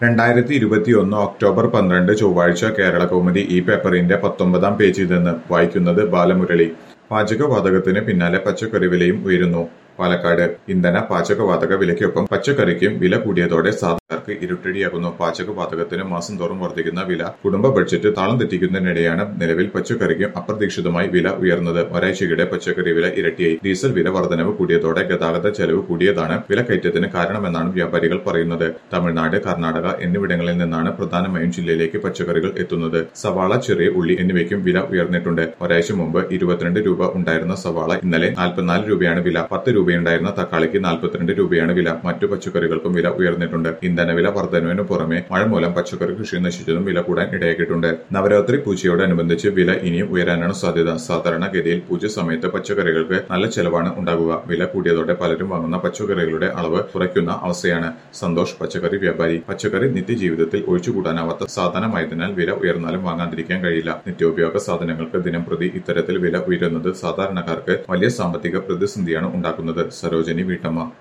രണ്ടായിരത്തി ഇരുപത്തിയൊന്ന് ഒക്ടോബർ പന്ത്രണ്ട് ചൊവ്വാഴ്ച കേരള കൗമുദി ഈ പേപ്പറിന്റെ പത്തൊമ്പതാം പേജിൽ നിന്ന് വായിക്കുന്നത് ബാലമുരളി പാചകവാതകത്തിന് പിന്നാലെ പച്ചക്കറി വിലയും ഉയരുന്നു പാലക്കാട് ഇന്ധന പാചകവാതക വിലയ്ക്കൊപ്പം പച്ചക്കറിക്കും വില കൂടിയതോടെ സാധാരണക്കാർക്ക് ഇരുട്ടടിയാകുന്നു പാചകവാതകത്തിന് മാസം തോറും വർദ്ധിക്കുന്ന വില കുടുംബ ബഡ്ജറ്റ് താളം തെറ്റിക്കുന്നതിനിടെയാണ് നിലവിൽ പച്ചക്കറിക്കും അപ്രതീക്ഷിതമായി വില ഉയർന്നത് ഒരാഴ്ചയ്ക്കിടെ പച്ചക്കറി വില ഇരട്ടിയായി ഡീസൽ വില വർധനവ് കൂടിയതോടെ ഗതാഗത ചെലവ് കൂടിയതാണ് വിലക്കയറ്റത്തിന് കാരണമെന്നാണ് വ്യാപാരികൾ പറയുന്നത് തമിഴ്നാട് കർണാടക എന്നിവിടങ്ങളിൽ നിന്നാണ് പ്രധാനമായും ജില്ലയിലേക്ക് പച്ചക്കറികൾ എത്തുന്നത് സവാള ചെറിയ ഉള്ളി എന്നിവയ്ക്കും വില ഉയർന്നിട്ടുണ്ട് ഒരാഴ്ച മുമ്പ് ഇരുപത്തിരണ്ട് രൂപ ഉണ്ടായിരുന്ന സവാള ഇന്നലെ നാൽപ്പത്തിനാല് രൂപയാണ് വില പത്ത് രൂപയുണ്ടായിരുന്ന തക്കാളിക്ക് നാൽപ്പത്തിരണ്ട് രൂപയാണ് വില മറ്റു പച്ചക്കറികൾക്കും വില ഉയർന്നിട്ടുണ്ട് ഇന്ധനവില വർധനവിന് പുറമെ മഴ മൂലം പച്ചക്കറി കൃഷി നശിച്ചതും വില കൂടാൻ ഇടയാക്കിയിട്ടുണ്ട് നവരാത്രി പൂജയോടനുബന്ധിച്ച് വില ഇനിയും ഉയരാനാണ് സാധ്യത സാധാരണഗതിയിൽ പൂജ സമയത്ത് പച്ചക്കറികൾക്ക് നല്ല ചെലവാണ് ഉണ്ടാകുക വില കൂടിയതോടെ പലരും വാങ്ങുന്ന പച്ചക്കറികളുടെ അളവ് കുറയ്ക്കുന്ന അവസ്ഥയാണ് സന്തോഷ് പച്ചക്കറി വ്യാപാരി പച്ചക്കറി നിത്യജീവിതത്തിൽ ഒഴിച്ചുകൂടാനാവാത്ത സാധനമായതിനാൽ വില ഉയർന്നാലും വാങ്ങാതിരിക്കാൻ കഴിയില്ല നിത്യോപയോഗ സാധനങ്ങൾക്ക് ദിനം പ്രതി ഇത്തരത്തിൽ വില ഉയരുന്നത് സാധാരണക്കാർക്ക് വലിയ സാമ്പത്തിക പ്രതിസന്ധിയാണ് ഉണ്ടാക്കുന്നത് സരോജനി വീട്ടമ്മ